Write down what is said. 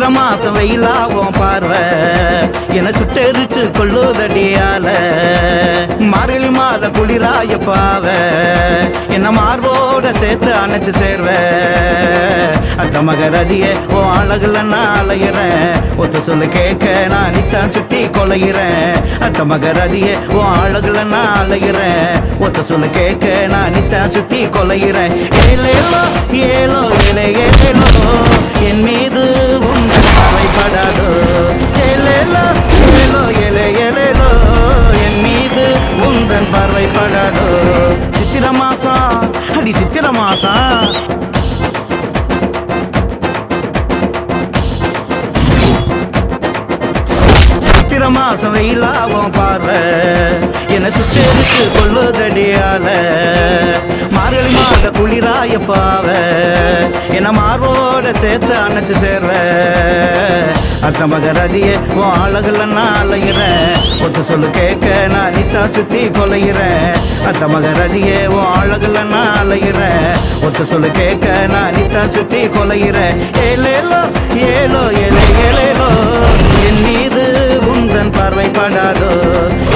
சித்திர மாசம் வெயிலாகும் பார்வை என சுட்டெரிச்சு கொள்ளுதடியால மார்கழி மாத குளிராய பாவ என்ன மார்போட சேர்த்து அணைச்சு சேர்வ அத்த மகரதிய ஓ அழகுல நான் அலையிறேன் ஒத்த சொல்லு கேட்க நான் நித்தான் சுத்தி கொலைகிறேன் அத்த மகரதிய ஓ அழகுல நான் அலையிறேன் ஒத்த சொல்லு கேட்க நான் நித்தான் சுத்தி கொலைகிறேன் ஏலேலோ ஏலோ ஏலே ஏலேலோ என் மீது உங்கள் பார்வைப்படாதோ ஏலேலோ ஏலோ ஏலே ஏலேலோ என் மீது உந்தன் பார்வைப்படாதோ சித்திர மாசம் அடி சித்திர மாசம் சித்திர மாசம் வெயிலாகும் பார்வை என்ன சுத்தரித்து கொள்ளுதடியால மார்கழி மாத குளிராய பாவ என்ன மார்போட சேர்த்து அணைச்சு சேர்வ அத்த மகரதிய உன் அழகுல நான் அலைகிறேன் ஒத்து சொல்லு கேட்க நான் நித்தா சுத்தி கொலைகிறேன் அத்த மகரதிய உன் அழகுல நான் அலைகிறேன் ஒத்து சொல்லு கேட்க நான் நித்தா சுத்தி கொலைகிறேன் ஏலேலோ ஏலோ ஏலே ஏலேலோ என் மீது உந்தன் பார்வைப்படாதோ